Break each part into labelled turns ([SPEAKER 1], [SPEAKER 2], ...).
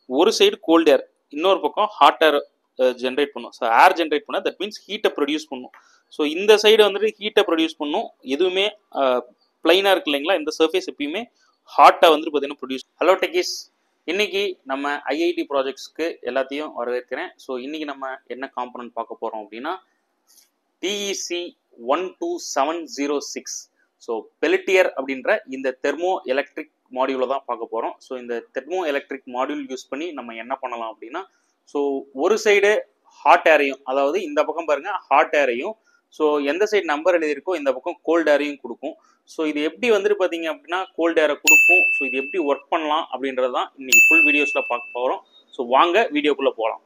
[SPEAKER 1] ஒரு side gold air இன்னொரு பக்கம் ஹாட் ஏர் ஜென்ரேட் பண்ணும் ஸோ ஏர் ஜென்ரேட் பண்ண தட் மீன்ஸ் ஹீட்டை ப்ரொடியூஸ் பண்ணும் ஸோ இந்த சைடு வந்துட்டு ஹீட்டை ப்ரொடியூஸ் பண்ணும் எதுவுமே பிளைனாக இருக்கு இல்லைங்களா இந்த சர்ஃபேஸ் எப்பயுமே ஹாட்டாக வந்து பார்த்தீங்கன்னா ப்ரொடியூஸ் ஹலோ டெக்கிஸ் இன்னைக்கு நம்ம ஐஐடி ப்ராஜெக்ட்ஸ்க்கு எல்லாத்தையும் வரவேற்கிறேன் ஸோ இன்னைக்கு நம்ம என்ன காம்பனன்ட் பார்க்க போகிறோம் அப்படின்னா TEC one two seven zero six so Peltier அப்படின்ற இந்த தெர்மோ எலக்ட்ரிக் மாடியூலை தான் பார்க்க போகிறோம் ஸோ இந்த தெர்மோ எலக்ட்ரிக் மாடியூல் யூஸ் பண்ணி நம்ம என்ன பண்ணலாம் அப்படின்னா ஸோ ஒரு சைடு ஹாட் ஏரையும் அதாவது இந்த பக்கம் பாருங்க ஹாட் ஏரையும் ஸோ எந்த சைடு நம்பர் எழுதியிருக்கோ இந்த பக்கம் கோல்ட் ஏரையும் கொடுக்கும் ஸோ இது எப்படி வந்துட்டு பார்த்தீங்க அப்படின்னா கோல்ட் ஏரை கொடுக்கும் ஸோ இது எப்படி ஒர்க் பண்ணலாம் அப்படின்றது தான் இன்னைக்கு ஃபுல் வீடியோஸில் பார்க்க போகிறோம் ஸோ வாங்க வீடியோக்குள்ளே போகலாம்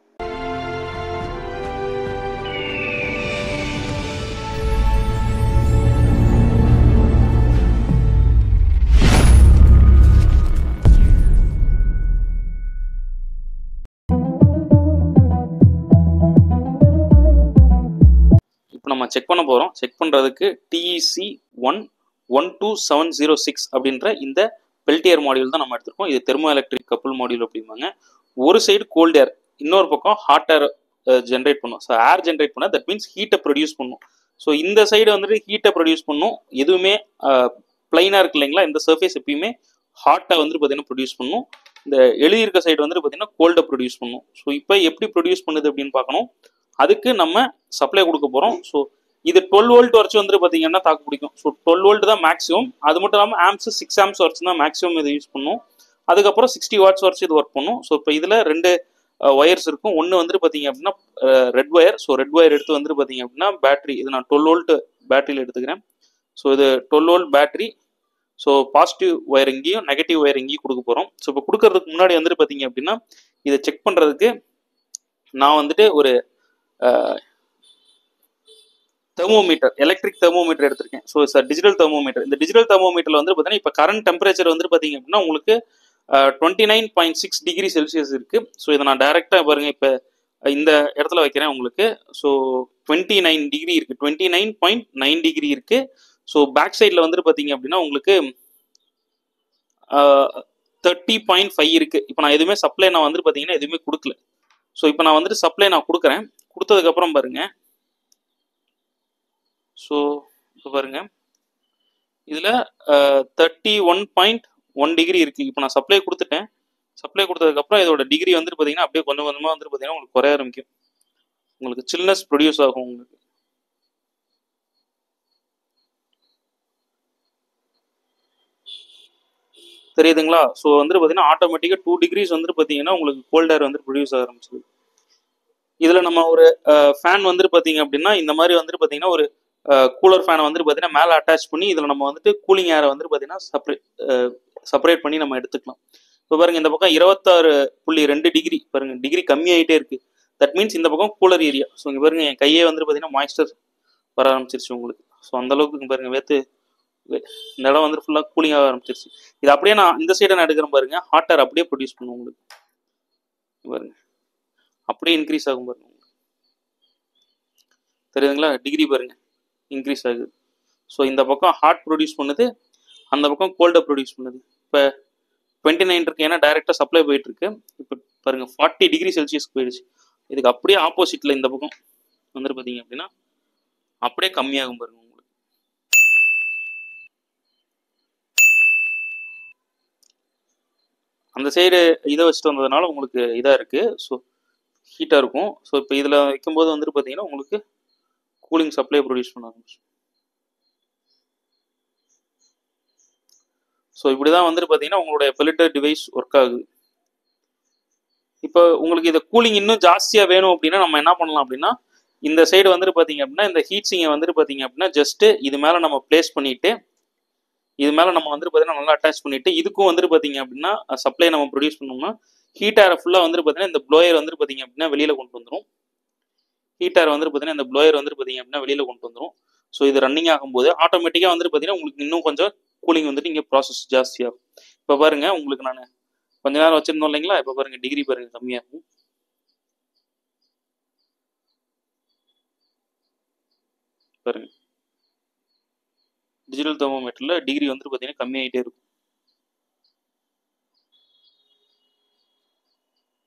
[SPEAKER 1] இப்போ நம்ம செக் பண்ண போகிறோம் செக் பண்ணுறதுக்கு TEC one one two seven zero six அப்படின்ற இந்த பெல்டியர் மாடியூல் தான் நம்ம எடுத்திருக்கோம் இது தெர்மோ எலக்ட்ரிக் கப்புள் மாடியூல் அப்படிம்பாங்க ஒரு சைடு கோல்ட் ஏர் இன்னொரு பக்கம் ஹாட் ஏர் ஜென்ரேட் பண்ணும் ஸோ ஏர் ஜென்ரேட் பண்ண தட் மீன்ஸ் ஹீட்டை ப்ரொடியூஸ் பண்ணும் ஸோ இந்த சைடு வந்துட்டு ஹீட்டை ப்ரொடியூஸ் பண்ணும் எதுவுமே பிளைனாக இருக்கு இல்லைங்களா இந்த சர்ஃபேஸ் எப்பயுமே ஹாட்டை வந்துட்டு பார்த்தீங்கன்னா ப்ரொடியூஸ் பண்ணும் இந்த எழுதியிருக்க சைடு வந்துட்டு பார்த்தீங்கன்னா கோல்டை ப்ரொடியூஸ் பண்ணும் ஸோ இப்போ எப்படி ப்ரொடியூஸ் பண்ணுது அப்படின்னு பார்க்கணும் அதுக்கு நம்ம சப்ளை கொடுக்க போகிறோம் ஸோ இது டுவெல் வோல்ட் வரைச்சு வந்து பார்த்தீங்கன்னா தாக்கு பிடிக்கும் ஸோ டுவெல் வோல்ட் தான் மேக்ஸிமம் அது மட்டும் இல்லாமல் ஆம்ஸ் சிக்ஸ் ஆம்ஸ் வரைச்சு தான் மேக்ஸிமம் இது யூஸ் பண்ணும் அதுக்கப்புறம் சிக்ஸ்டி வாட்ஸ் வரைச்சு இது ஒர்க் பண்ணும் ஸோ இப்போ இதில் ரெண்டு ஒயர்ஸ் இருக்கும் ஒன்று வந்துட்டு பார்த்தீங்க அப்படின்னா red wire so red wire எடுத்து வந்துட்டு பார்த்தீங்க அப்படின்னா பேட்டரி இது நான் டுவெல் வோல்ட் பேட்டரியில் எடுத்துக்கிறேன் ஸோ இது twelve volt battery so positive wire இங்கேயும் நெகட்டிவ் ஒயர் இங்கேயும் கொடுக்க போகிறோம் ஸோ இப்போ கொடுக்கறதுக்கு முன்னாடி வந்துட்டு பார்த்தீங்க அப்படின்னா இதை செக் பண்ணுறதுக்கு நான் வந்துட்டு ஒரு தெர்மோமீட்டர் எலக்ட்ரிக் தெர்மோமீட்டர் எடுத்திருக்கேன் ஸோ சார் டிஜிட்டல் தெர்மோமீட்டர் இந்த டிஜிட்டல் தெர்மோமீட்டரில் வந்து பார்த்தீங்கன்னா இப்போ கரண்ட் டெம்பரேச்சர் வந்து பார்த்தீங்க அப்படின்னா உங்களுக்கு twenty nine point six degree Celsius இருக்குது ஸோ இதை நான் டைரெக்டாக பாருங்கள் இப்போ இந்த இடத்துல வைக்கிறேன் உங்களுக்கு ஸோ டுவெண்ட்டி நைன் டிகிரி இருக்குது twenty nine point nine degree இருக்குது ஸோ பேக் சைடில் வந்துட்டு பார்த்தீங்க அப்படின்னா உங்களுக்கு தேர்ட்டி பாயிண்ட் ஃபைவ் இருக்குது இப்போ நான் எதுவுமே சப்ளை நான் வந்துட்டு பார்த்தீங்கன்னா எதுவுமே கொடுக்கல ஸோ இப்போ நான் வந்துட்டு சப்ளை நான் கொடுக்குறேன் கொடுத்ததுக்கப்புறம் பாருங்கள் ஸோ இப்போ பாருங்க இதில் thirty one point one degree இருக்குது இப்போ நான் சப்ளை கொடுத்துட்டேன் சப்ளை கொடுத்ததுக்கப்புறம் இதோட டிகிரி வந்துட்டு பார்த்தீங்கன்னா அப்படியே கொஞ்சம் கொஞ்சமாக வந்துட்டு பார்த்தீங்கன்னா உங்களுக்கு குறைய ஆரம்பிக்கும் உங்களுக்கு சில்னஸ் ப்ரொடியூஸ் ஆகும் உங்களுக்கு தெரியுதுங்களா ஸோ வந்துட்டு பார்த்தீங்கன்னா ஆட்டோமேட்டிக்காக டூ டிகிரிஸ் வந்துட்டு பார்த்தீங்கன்னா உங்களுக்கு கோல்ட் ஏர் வந்து ப்ரொடியூஸ் ஆக ஆரம்பிச்சிது இதில் நம்ம ஒரு ஃபேன் வந்துட்டு பார்த்தீங்க அப்படின்னா இந்த மாதிரி வந்துட்டு பார்த்தீங்கன்னா ஒரு கூலர் ஃபேனை வந்துட்டு பார்த்தீங்கன்னா மேலே அட்டாச் பண்ணி இதில் நம்ம வந்துட்டு கூலிங் ஏரை வந்துட்டு பார்த்தீங்கன்னா செப்பரேட் செப்பரேட் பண்ணி நம்ம எடுத்துக்கலாம் இப்போ பாருங்க இந்த பக்கம் இருபத்தாறு புள்ளி ரெண்டு டிகிரி பாருங்க டிகிரி கம்மியாயிட்டே இருக்கு தட் மீன்ஸ் இந்த பக்கம் கூலர் ஏரியா ஸோ இங்கே பாருங்க என் கையே வந்துட்டு பார்த்தீங்கன்னா மாய்ஸ்டர் வர ஆரம்பிச்சிருச்சு உங்களுக்கு ஸோ அந்த அளவுக்கு பாருங்க வேத்து இந்த இடம் வந்துட்டு ஃபுல்லாக கூலிங் ஆக ஆரம்பிச்சிருச்சு இது அப்படியே நான் இந்த சைடை நான் எடுக்கிறேன் பாருங்க ஹாட் ஏர் அப்படியே ப்ரொடியூஸ் பண்ணும் உங்களுக்கு பாருங்க அப்படியே இன்க்ரீஸ் ஆகும் பாருங்க தெரியுதுங்களா டிகிரி பாருங்க இன்க்ரீஸ் ஆகுது ஸோ இந்த பக்கம் ஹாட் ப்ரொடியூஸ் பண்ணுது அந்த பக்கம் கோல்டை ப்ரொடியூஸ் பண்ணுது இப்போ டுவெண்ட்டி நைன் இருக்கு ஏன்னா டைரெக்டாக சப்ளை போயிட்டு இருக்கு இப்போ பாருங்க ஃபார்ட்டி டிகிரி செல்சியஸ்க்கு போயிடுச்சு இதுக்கு அப்படியே ஆப்போசிட்டில் இந்த பக்கம் வந்துட்டு பார்த்தீங்க அப்படின்னா அப்படியே கம்மியாகும் பாருங்க உங்களுக்கு அந்த சைடு இதை வச்சுட்டு வந்ததுனால உங்களுக்கு இதாக இருக்குது ஸோ ஹீட்டாக இருக்கும் ஸோ இப்போ இதில் வைக்கும்போது வந்துட்டு பார்த்தீங்கன்னா உங்களுக்கு கூலிங் சப்ளை ப்ரொடியூஸ் பண்ண ஆரம்பிச்சு ஸோ இப்படி தான் வந்துட்டு பார்த்தீங்கன்னா உங்களுடைய ஃபில்டர் டிவைஸ் ஒர்க் ஆகுது இப்போ உங்களுக்கு இதை கூலிங் இன்னும் ஜாஸ்தியாக வேணும் அப்படின்னா நம்ம என்ன பண்ணலாம் அப்படின்னா இந்த சைடு வந்துட்டு பார்த்தீங்க அப்படின்னா இந்த ஹீட் சிங்கை வந்துட்டு பார்த்தீங்க அப்படின்னா ஜஸ்ட்டு இது மேலே நம்ம பிளேஸ் பண்ணிட்டு இது மேலே நம்ம வந்துட்டு பார்த்தீங்கன்னா நல்லா அட்டாச் பண்ணிட்டு இதுக்கும் வந்துட்டு பார்த்தீங்க அப்படின்னா சப்ளை நம்ம ப்ரொடியூஸ் பண்ணோம்னா ஹீட் ஏரை ஃபுல்லாக வந்துட்டு பார்த்தீங்கன்னா இந்த ப்ளோயர் வந்துட்டு பார்த்தீங்க அப்படின்னா வெளியில் கொண்டு வந்துடும் ஹீட் ஏர் வந்துட்டு பார்த்தீங்கன்னா இந்த ப்ளோயர் வந்துட்டு பார்த்தீங்க அப்படின்னா வெளியில் கொண்டு வந்துடும் ஸோ இது ரன்னிங் ஆகும்போது ஆட்டோமேட்டிக்காக வந்துட்டு பார்த்தீங்கன்னா உங்களுக்கு இன்னும் கொஞ்சம் கூலிங் வந்துட்டு இங்கே ப்ராசஸ் ஜாஸ்தியாகும் இப்போ பாருங்க உங்களுக்கு நான் கொஞ்ச நேரம் வச்சிருந்தோம் இல்லைங்களா இப்போ பாருங்க டிகிரி பாருங்க கம்மியாகும் பாருங்க டிஜிட்டல் தெர்மோமீட்டரில் டிகிரி வந்துட்டு பார்த்தீங்கன்னா கம்மியாகிட்டே இருக்கும்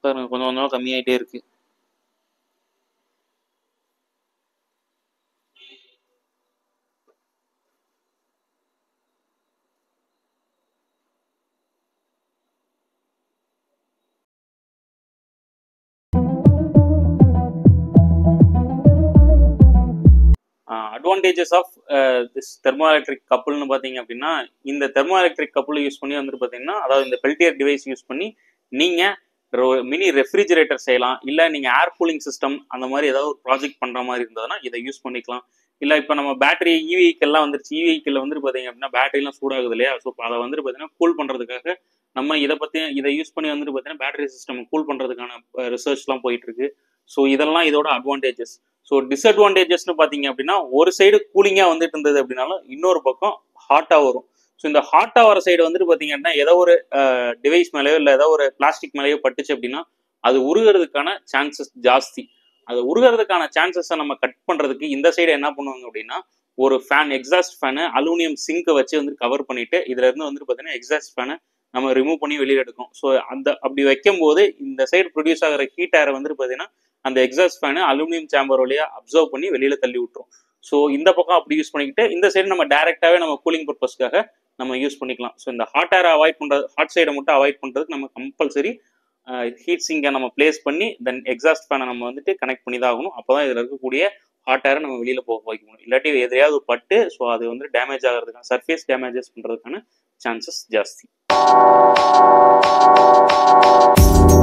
[SPEAKER 1] பாருங்க கொஞ்சம் கொஞ்சமாக கம்மியாயிட்டே இருக்கு advantages of this thermo electric கப்புள்னு பார்த்தீங்க அப்படின்னா இந்த தெர்மோ எலக்ட்ரிக் கப்புள் யூஸ் பண்ணி வந்துட்டு பார்த்தீங்கன்னா அதாவது இந்த பெல்டியர் டிவைஸ் யூஸ் பண்ணி நீங்கள் மினி ரெஃப்ரிஜரேட்டர் செய்யலாம் இல்லை நீங்கள் ஏர் கூலிங் சிஸ்டம் அந்த மாதிரி ஏதாவது ஒரு ப்ராஜெக்ட் பண்ணுற மாதிரி இருந்ததுன்னா இதை யூஸ் பண்ணிக்கலாம் இல்லை இப்போ நம்ம பேட்டரி இவிக்கெல்லாம் வந்துருச்சு இவிக்கில் வந்துட்டு பார்த்தீங்க அப்படின்னா பேட்டரிலாம் சூடாகுது இல்லையா ஸோ அதை வந்துட்டு பார்த்தீங்கன்னா கூல் பண்ணுறதுக்காக நம்ம இதை பற்றி இதை யூஸ் பண்ணி வந்துட்டு பார்த்தீங்கன்னா பேட்டரி சிஸ்டம் கூல் பண்ணுறதுக்கான ரிசர்ச்லாம் போயிட்டு இருக்கு ஸோ இதெல்லாம் இதோட அட்வான்டேஜஸ் ஸோ டிஸ்அட்வான்டேஜஸ்னு பார்த்தீங்க அப்படின்னா ஒரு சைடு கூலிங்காக வந்துட்டு இருந்தது அப்படின்னாலும் இன்னொரு பக்கம் ஹாட்டாக வரும் ஸோ இந்த ஹாட்டாக வர சைடு வந்துட்டு பார்த்தீங்க அப்படின்னா ஏதோ ஒரு டிவைஸ் மேலேயோ இல்லை ஏதோ ஒரு பிளாஸ்டிக் மேலேயோ பட்டுச்சு அப்படின்னா அது உருகிறதுக்கான சான்சஸ் ஜாஸ்தி அது உருகிறதுக்கான சான்சஸை நம்ம கட் பண்ணுறதுக்கு இந்த சைடு என்ன பண்ணுவாங்க அப்படின்னா ஒரு ஃபேன் எக்ஸாஸ்ட் ஃபேனு அலுமினியம் சிங்கை வச்சு வந்து கவர் பண்ணிட்டு இதுல இருந்து வந்துட்டு பார்த்தீங்கன்னா எக்ஸாஸ்ட் ஃபேனை நம்ம ரிமூவ் பண்ணி வெளியில் எடுக்கும் ஸோ அந்த அப்படி வைக்கும் போது இந்த சைடு ப்ரொடியூஸ் ஆகிற ஹீட் ஏரை வந்துட்டு பார்த்தீங்கன்னா அந்த எக்ஸாஸ்ட் ஃபேனு அலுமினியம் சேம்பர் வழியா அப்சர்வ் பண்ணி வெளியில தள்ளி விட்டுரும் ஸோ இந்த பக்கம் அப்படி யூஸ் பண்ணிக்கிட்டு இந்த சைடு நம்ம டேரெக்டாகவே நம்ம கூலிங் பர்பஸ்க்காக நம்ம யூஸ் பண்ணிக்கலாம் ஸோ இந்த ஹாட் ஏரை அவாய்ட் பண்ணுறது ஹாட் சைடை மட்டும் அவாய்ட் பண்ணுறதுக்கு நம்ம கம்பல்சரி ஹீட் சிங்கை நம்ம பிளேஸ் பண்ணி தென் எக்ஸாஸ்ட் ஃபேனை நம்ம வந்துட்டு கனெக்ட் பண்ணி தான் ஆகணும் அப்போ தான் இதில் இருக்கக்கூடிய ஹாட் ஏரை நம்ம வெளியில் போக வைக்க முடியும் இல்லாட்டி எதையாவது பட்டு ஸோ அது வந்து டேமேஜ் ஆகிறதுக்கான சர்ஃபேஸ் டேமேஜஸ் பண்ணுறதுக்கான சான்சஸ் ஜாஸ்தி